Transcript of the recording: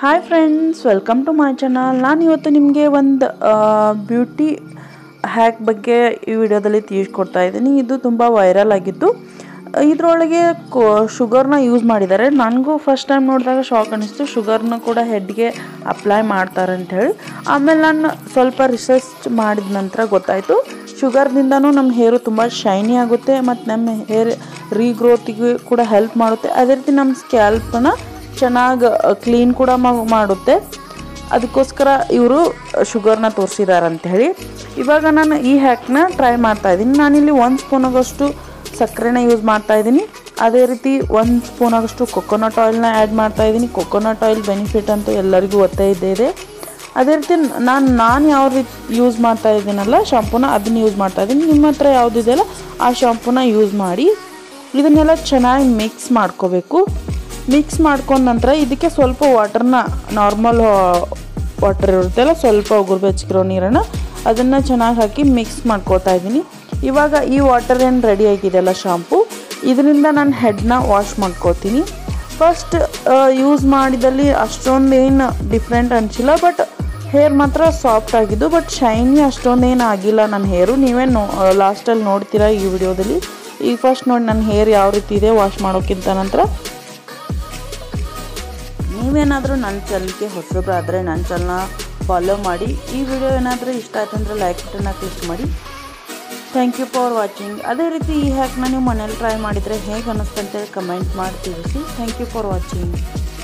hi friends welcome to my channel ನಾನು ಇವತ್ತು ನಿಮಗೆ ಒಂದು ಬ್ಯೂಟಿ ಹ್ಯಾಕ್ ಬಗ್ಗೆ ಈ ವಿಡಿಯೋದಲ್ಲಿ ತಿಳಿಸ್ಕೊಡ್ತಾ ಇದ್ದೀನಿ ಇದು ತುಂಬ ವೈರಲ್ ಆಗಿತ್ತು ಇದರೊಳಗೆ ಕೋ ಶುಗರ್ನ ಯೂಸ್ ಮಾಡಿದ್ದಾರೆ ನನಗೂ ಫಸ್ಟ್ ಟೈಮ್ ನೋಡಿದಾಗ ಶಾಕ್ ಅನ್ನಿಸ್ತು ಶುಗರ್ನ ಕೂಡ ಹೆಡ್ಗೆ ಅಪ್ಲೈ ಮಾಡ್ತಾರೆ ಅಂತ ಹೇಳಿ ಆಮೇಲೆ ನಾನು ಸ್ವಲ್ಪ ರಿಸರ್ಚ್ ಮಾಡಿದ ನಂತರ ಗೊತ್ತಾಯಿತು ಶುಗರ್ದಿಂದನೂ ನಮ್ಮ ಹೇರು ತುಂಬ ಶೈನಿ ಆಗುತ್ತೆ ಮತ್ತು ನಮ್ಮ ಹೇರ್ ರೀಗ್ರೋತಿಗೆ ಕೂಡ ಹೆಲ್ಪ್ ಮಾಡುತ್ತೆ ಅದೇ ರೀತಿ ನಮ್ಮ ಸ್ಕ್ಯಾಲ್ಪನ್ನ ಚೆನ್ನಾಗಿ ಕ್ಲೀನ್ ಕೂಡ ಮಾ- ಮಾಡುತ್ತೆ ಅದಕ್ಕೋಸ್ಕರ ಇವರು ಶುಗರ್ನ ತೋರಿಸಿದ್ದಾರೆ ಅಂತ ಹೇಳಿ ಇವಾಗ ನಾನು ಈ ಹ್ಯಾಕ್ನ ಟ್ರೈ ಮಾಡ್ತಾ ಇದ್ದೀನಿ ನಾನಿಲ್ಲಿ ಒಂದು ಸ್ಪೂನಾಗಷ್ಟು ಸಕ್ಕರೆನ ಯೂಸ್ ಮಾಡ್ತಾ ಇದ್ದೀನಿ ಅದೇ ರೀತಿ ಒಂದು ಸ್ಪೂನಾಗಷ್ಟು ಕೊಕೊನಟ್ ಆಯಿಲ್ನ ಆ್ಯಡ್ ಮಾಡ್ತಾ ಇದ್ದೀನಿ ಕೊಕೊನಟ್ ಆಯಿಲ್ ಬೆನಿಫಿಟ್ ಅಂತೂ ಎಲ್ಲರಿಗೂ ಗೊತ್ತೇ ಇದ್ದೇ ಇದೆ ಅದೇ ರೀತಿ ನಾನು ನಾನು ಯಾವ ರೀತಿ ಯೂಸ್ ಮಾಡ್ತಾ ಇದ್ದೀನಲ್ಲ ಶಾಂಪೂನ ಅದನ್ನ ಯೂಸ್ ಮಾಡ್ತಾ ಇದ್ದೀನಿ ನಿಮ್ಮ ಹತ್ರ ಯಾವುದಿದೆಯಲ್ಲ ಆ ಶಾಂಪೂನ ಯೂಸ್ ಮಾಡಿ ಇದನ್ನೆಲ್ಲ ಚೆನ್ನಾಗಿ ಮಿಕ್ಸ್ ಮಾಡ್ಕೋಬೇಕು ಮಿಕ್ಸ್ ಮಾಡ್ಕೊಂಡ ನಂತರ ಇದಕ್ಕೆ ಸ್ವಲ್ಪ ವಾಟರ್ನ ನಾರ್ಮಲ್ ವಾಟರ್ ಇರುತ್ತಲ್ಲ ಸ್ವಲ್ಪ ಉಗುರು ಬೆಚ್ಚಗಿರೋ ನೀರನ್ನು ಅದನ್ನು ಚೆನ್ನಾಗಿ ಹಾಕಿ ಮಿಕ್ಸ್ ಮಾಡ್ಕೋತಾ ಇದ್ದೀನಿ ಇವಾಗ ಈ ವಾಟರ್ ಏನು ರೆಡಿ ಆಗಿದೆಯಲ್ಲ ಶಾಂಪು ಇದರಿಂದ ನಾನು ಹೆಡ್ನ ವಾಶ್ ಮಾಡ್ಕೋತೀನಿ ಫಸ್ಟ್ ಯೂಸ್ ಮಾಡಿದಲ್ಲಿ ಅಷ್ಟೊಂದು ಏನು ಡಿಫ್ರೆಂಟ್ ಅನಿಸಿಲ್ಲ ಬಟ್ ಹೇರ್ ಮಾತ್ರ ಸಾಫ್ಟ್ ಆಗಿದ್ದು ಬಟ್ ಶೈನಿ ಅಷ್ಟೊಂದು ಏನು ಆಗಿಲ್ಲ ನನ್ನ ಹೇರು ನೀವೇ ನೋ ಲಾಸ್ಟಲ್ಲಿ ನೋಡ್ತೀರಾ ಈ ವಿಡಿಯೋದಲ್ಲಿ ಈಗ ಫಸ್ಟ್ ನೋಡಿ ನನ್ನ ಹೇರ್ ಯಾವ ರೀತಿ ಇದೆ ವಾಶ್ ಮಾಡೋಕ್ಕಿಂತ ನಂತರ ನೀವೇನಾದರೂ ನನ್ನ ಚಾನಲ್ಗೆ ಹೊಸಬ್ರಾದರೆ ನನ್ನ ಚಾನಲ್ನ ಫಾಲೋ ಮಾಡಿ ಈ ವಿಡಿಯೋ ಏನಾದರೂ ಇಷ್ಟ ಆಯ್ತು ಅಂದರೆ ಲೈಕ್ ಬಟನ್ನ ಕ್ಲಿಕ್ ಮಾಡಿ ಥ್ಯಾಂಕ್ ಯು ಫಾರ್ ವಾಚಿಂಗ್ ಅದೇ ರೀತಿ ಈ ಹ್ಯಾಕ್ನ ನೀವು ಮನೇಲಿ ಟ್ರೈ ಮಾಡಿದರೆ ಹೇಗೆ ಅನ್ನಿಸ್ತಂತೇಳಿ ಕಮೆಂಟ್ ಮಾಡಿ ತಿಳಿಸಿ ಥ್ಯಾಂಕ್ ಯು ಫಾರ್ ವಾಚಿಂಗ್